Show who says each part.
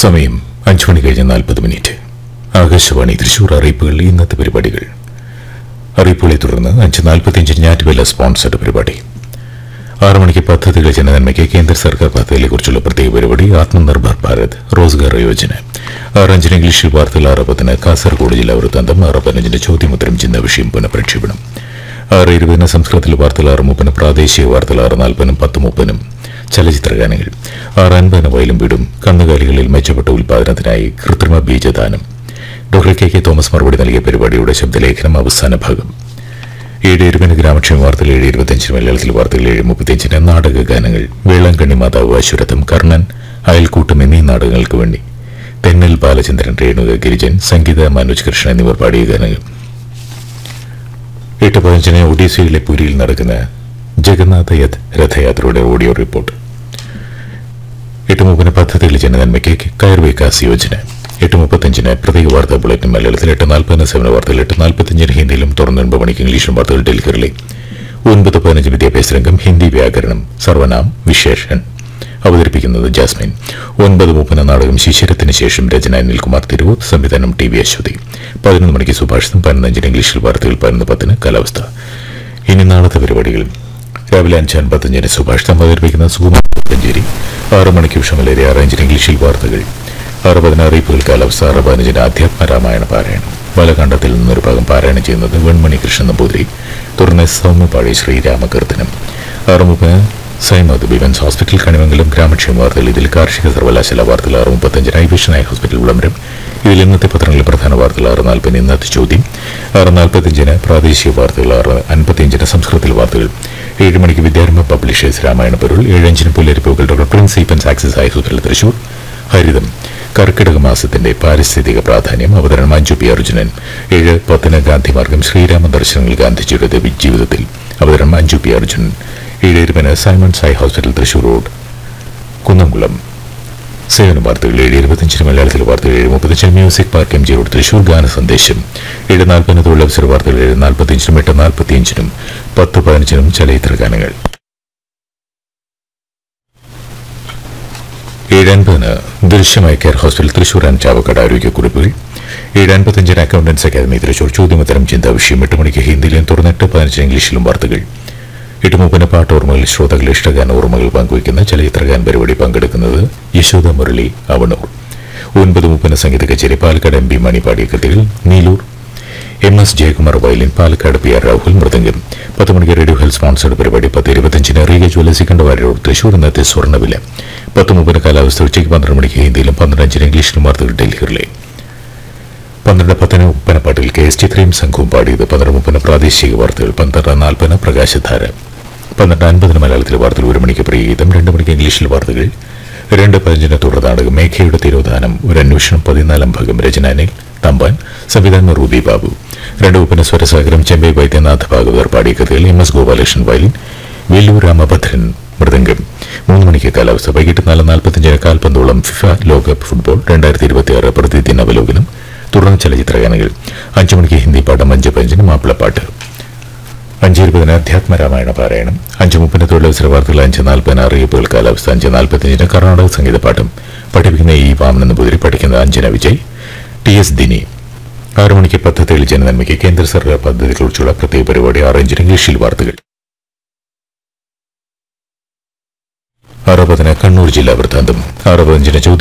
Speaker 1: സമയം അഞ്ചു മണി കഴിഞ്ഞ് നാൽപ്പത് മിനിറ്റ് ആകാശവാണി തൃശൂർ അറിയിപ്പുകൾ ഇന്നത്തെ പരിപാടികൾ അറിയിപ്പുകളെ തുടർന്ന് അഞ്ച് നാൽപ്പത്തിയഞ്ചിന് ഞാറ്റുവില സ്പോൺസർഡ് പരിപാടി ആറു മണിക്ക് പദ്ധതികൾ ജനനന്മയ്ക്ക് കേന്ദ്ര സർക്കാർ പദ്ധതികളെക്കുറിച്ചുള്ള പ്രത്യേക പരിപാടി ആത്മനിർഭർ ഭാരത് റോസ്ഗാർ യോജന ആറ് അഞ്ചിന് ഇംഗ്ലീഷിൽ വാർത്തകൾ ആറ് പത്തിന് കാസർഗോഡ് ജില്ലാ വൃത്താന്തം ആറ് പതിനഞ്ചിന് ചോദ്യമുത്തരം ചിന്ത വിഷയം പുനഃപ്രക്ഷേപണം ആറ് ഇരുപതിന് സംസ്കൃതത്തിൽ വാർത്തകൾ ആറ് മുപ്പതിന് പ്രാദേശിക വാർത്തകൾ ആറ് നാൽപ്പതിനും പത്ത് മുപ്പതിനും ചലച്ചിത്ര ഗാനങ്ങൾ ആറ് അൻപതിന് വയലും വീടും കന്നുകാലികളിൽ മെച്ചപ്പെട്ട ഉൽപാദനത്തിനായി കൃത്രിമ ബീജദാനം ഡോക്ടർ കെ കെ തോമസ് മറുപടി നൽകിയ പരിപാടിയുടെ ശബ്ദലേഖനം അവസാന ഭാഗം ഏഴ് ഇരുപതിന് ഗ്രാമക്ഷേമ വാർത്തകൾ ഏഴ് ഇരുപത്തിയഞ്ചിന് മലയാളത്തിൽ വാർത്തകൾ ഏഴ് മുപ്പത്തിയഞ്ചിന് നാടക ഗാനങ്ങൾ വേളാങ്കണ്ണി മാതാവ് അശ്വരഥം കർണൻ അയൽക്കൂട്ടം എന്നീ നാടകങ്ങൾക്ക് വേണ്ടി തെന്നൽ ബാലചന്ദ്രൻ രേണുക ഗിരിജൻ സംഗീത മനോജ് കൃഷ്ണൻ എന്നിവർ പാടിയ ഗാനങ്ങൾ എട്ട് പതിനഞ്ചിന് ഒഡീസയിലെ പുരിയിൽ നടക്കുന്ന ജഗന്നാഥ യഥ് രഥയാത്രയുടെ ഓഡിയോ റിപ്പോർട്ട് എട്ട് മുപ്പതിന് പദ്ധതികൾ ജനനന്മയ്ക്ക് കയർ വികാസ് യോജന എട്ട് മുപ്പത്തഞ്ചിന് പ്രത്യേക വാർത്താ ബുള്ളറ്റിൻ മലയാളത്തിൽ എട്ട് നാൽപ്പതിന് സേവന വാർത്തകൾ എട്ട് നാൽപ്പത്തഞ്ചിന് ഹിന്ദിയിലും തുടർന്ന് ഒൻപത് മണിക്ക് ഇംഗ്ലീഷും വാർത്തകൾ ഡൽഹിയിലെ ഒൻപത് പതിനഞ്ച് വിദ്യാഭ്യാസ രംഗം ഹിന്ദി വ്യാകരണം സർവനാം വിശേഷൻ അവതരിപ്പിക്കുന്നത് ജാസ്മിൻ ഒൻപത് മുപ്പത് നാടകം ശിശിരത്തിന് ശേഷം രചന അനിൽകുമാർ തിരുവൂർ സംവിധാനം ടി വി അശ്വതി പതിനൊന്ന് മണിക്ക് സുഭാഷിതം പതിനഞ്ചിന് ഇംഗ്ലീഷിൽ വാർത്തകൾ പതിനൊന്ന് പത്തിന് കാലാവസ്ഥ ഇനി നാളത്തെ പരിപാടികൾ രാവിലെ അഞ്ച് അൻപത്തഞ്ചിന് സുഭാഷിതം അവതരിപ്പിക്കുന്ന സുകുമാർ പഞ്ചേരി ആറ് മണിക്ക് വിഷമലേരി ആറ് അഞ്ചിന് ഇംഗ്ലീഷിൽ വാർത്തകൾ ആറ് പതിന് അറിയിപ്പുകൾ കാലാവസ്ഥ ആറ് പതിനഞ്ചിന് ആധ്യാത്മ രാമായണ പാരായണം ബാലകാണ്ഡത്തിൽ നിന്നൊരു ഭാഗം പാരായണം ചെയ്യുന്നത് വെൺമണി കൃഷ്ണൻ നമ്പൂതിരി തുടർന്ന് സൗമ്യപാടി ശ്രീരാമകീർത്തനം ആറ് മുപ്പതിന് സൈമദ് ബിവൻസ് ഹോസ്പിറ്റൽ കണിമംഗലം ഗ്രാമക്ഷേമ വാർത്തകൾ ഇതിൽ കാർഷിക സർവകലാശാല വാർത്തകൾ ആറ് മുപ്പത്തഞ്ചിന് ഐവിഷനായ ഹോസ്പിറ്റൽ വിളംബരം ഇതിൽ ഇന്നത്തെ പത്രങ്ങളിലെ പ്രധാന വാർത്തകൾ ആറ് നാൽപ്പതിന് ഇന്നത്തെ ചോദ്യം ആറ് നാൽപ്പത്തിയഞ്ചിന് പ്രാദേശിക വാർത്തകൾ ആറ് അൻപത്തിയഞ്ചിന് സംസ്കൃതത്തിൽ വാർത്തകൾ ഏഴ് മണിക്ക് വിദ്യാരംഭ പബ്ലിഷേഴ്സ് രാമായണ പൊരുൾ ഏഴഞ്ചിന് പുല്ലരിപ്പുകൾ doctor Prince Eapen's axis high hospital Thrissur Haritham Karkidaka മാസത്തിന്റെ പാരിസ്ഥിതിക പ്രാധാന്യം അവതരണം അഞ്ജു പി അർജുനൻ ഏഴ് പത്തിന് ഗാന്ധിമാർഗം ശ്രീരാമ ദർശനങ്ങൾ ഗാന്ധിജിയുടെ ജീവിതത്തിൽ അവതരണം അഞ്ജു പി അർജുനൻ ഏഴ് ഇരുപതിന് Simon Sai hospital Thrissur road Kunnamkulam സേവന വാർത്തകൾ ഏഴ് ഇരുപത്തിയഞ്ചിന് മലയാളത്തിൽ വാർത്തകൾ ഏഴ് മുപ്പത്തഞ്ചിന് music park M G road Thrissur ഗാന സന്ദേശം ഏഴ് നാൽപ്പതിന് തൊഴിലവസര വാർത്തകൾ ഏഴ് നാൽപ്പത്തിയഞ്ചിനും എട്ട് നാൽപ്പത്തിയഞ്ചിനും പത്ത് പതിനഞ്ചിനും ചലച്ചിത്ര ഗാനങ്ങൾ ഏഴ് അൻപതിന് ദൃശ്യമായ care hospital Thrissur and Chavakkad ആരോഗ്യക്കുറിപ്പുകൾ ഏഴ് അൻപത്തഞ്ചിന് അക്കൗണ്ടൻസ് അക്കാദമി തൃശൂർ ചോദ്യോത്തരം ചിന്താ വിഷയം എട്ട് മണിക്ക് ഹിന്ദിയിലും തുറന്ന് എട്ട് പതിനഞ്ചിന് ഇംഗ്ലീഷിലും വാർത്തകൾ എട്ട് മുപ്പതിന് പാട്ട് ഓർമ്മകൾ ശ്രോതാക്കൾ ഇഷ്ടഗാന ഓർമ്മകൾ പങ്കുവയ്ക്കുന്ന ചലച്ചിത്രഗാൻ പരിപാടി പങ്കെടുക്കുന്നത് യശോദ മുരളി അവണൂർ ഒൻപത് മുപ്പതിന് സംഗീത കച്ചേരി പാലക്കാട് എം പി മണി പാടിയ കൃതികൾ Neelur M S Jayakumar violin Palakkad P R Rahul mridangam പത്ത് മണിക്ക് റേഡിയോ ഹെൽത്ത് സ്പോൺസർഡ് പരിപാടി പത്ത് ഇരുപത്തഞ്ചിന് റീഗ ജ്വല്ലസി കണ്ടവാരി റോഡ് തൃശൂർ ഇന്നത്തെ സ്വർണ്ണവില പത്ത് മുപ്പതിന് കാലാവസ്ഥ ഉച്ചയ്ക്ക് പന്ത്രണ്ട് മണിക്ക് ഹിന്ദിയിലും പന്ത്രണ്ടഞ്ചിന് ഇംഗ്ലീഷിലും വാർത്തകൾ ഡൽഹിയിലെ പന്ത്രണ്ട് പത്തിന് ഉപ്പനപ്പാട്ടിൽ കെ എസ് ചിത്രയും സംഘവും പാടിയത് പന്ത്രണ്ട് മുപ്പതിന് പ്രാദേശിക വാർത്തകൾ പന്ത്രണ്ട് നാൽപ്പതിന് പ്രകാശധാര പന്ത്രണ്ട് അൻപതിന് മലയാളത്തിലെ വാർത്തകൾ ഒരു മണിക്ക് പ്രിയഗീതം രണ്ട് മണിക്ക് ഇംഗ്ലീഷിൽ വാർത്തകൾ രണ്ട് പതിനഞ്ചിന് തുടർ നാടകം മേഘയുടെ തിരോധാനം ഒരു അന്വേഷണം പതിനാലാം ഭാഗം രചനാനിൽ തമ്പാൻ സംവിധാനം റൂബി ബാബു രണ്ട് ഉപ്പന സ്വരസാഗരം ചെമ്പൈ വൈദ്യനാഥ് ഭാഗവതർ പാടിയ കഥകൾ M S Gopalakrishnan violin Vellore Ramabhadran mridangam മൂന്ന് മണിക്ക് കാലാവസ്ഥ വൈകിട്ട് നാല് നാൽപ്പത്തിയഞ്ചിന് കാൽപന്തോളം ഫിഫ ലോകകപ്പ് ഫുട്ബോൾ രണ്ടായിരത്തി ഇരുപത്തിയാറ് പ്രതിദിന അവലോകനം തുടർന്ന് ചലച്ചിത്ര ഗാനങ്ങൾ അഞ്ചു മണിക്ക് ഹിന്ദി പാഠം അഞ്ച് പഞ്ചിന് മാപ്പിളപ്പാട്ട് അഞ്ച് ഇരുപതിന് അധ്യാത്മ രാമായണ പാരായണം അഞ്ച് മുപ്പതിന് തൊഴിലവസര വാർത്തകൾ അഞ്ച് നാൽപ്പതിന് അറിയിപ്പുകൾ കാലാവസ്ഥ അഞ്ച് നാൽപ്പത്തിയഞ്ചിന് കർണാടക സംഗീത പാഠം പഠിപ്പിക്കുന്ന ഈ വാമൻ എന്ന് പുതിരി പഠിക്കുന്ന അഞ്ജന വിജയ് ടി എസ് ദിനി ആറു മണിക്ക് പദ്ധതികൾ ജനനന്മയ്ക്ക് കേന്ദ്ര സർക്കാർ പദ്ധതികളെക്കുറിച്ചുള്ള പ്രത്യേക പരിപാടി ആറ് അഞ്ചിന് ഇംഗ്ലീഷിൽ വാർത്തകൾ ആറ് പതിന് കണ്ണൂർ ജില്ലാ വൃത്താന്തം ആറ് പതിനഞ്ചിന്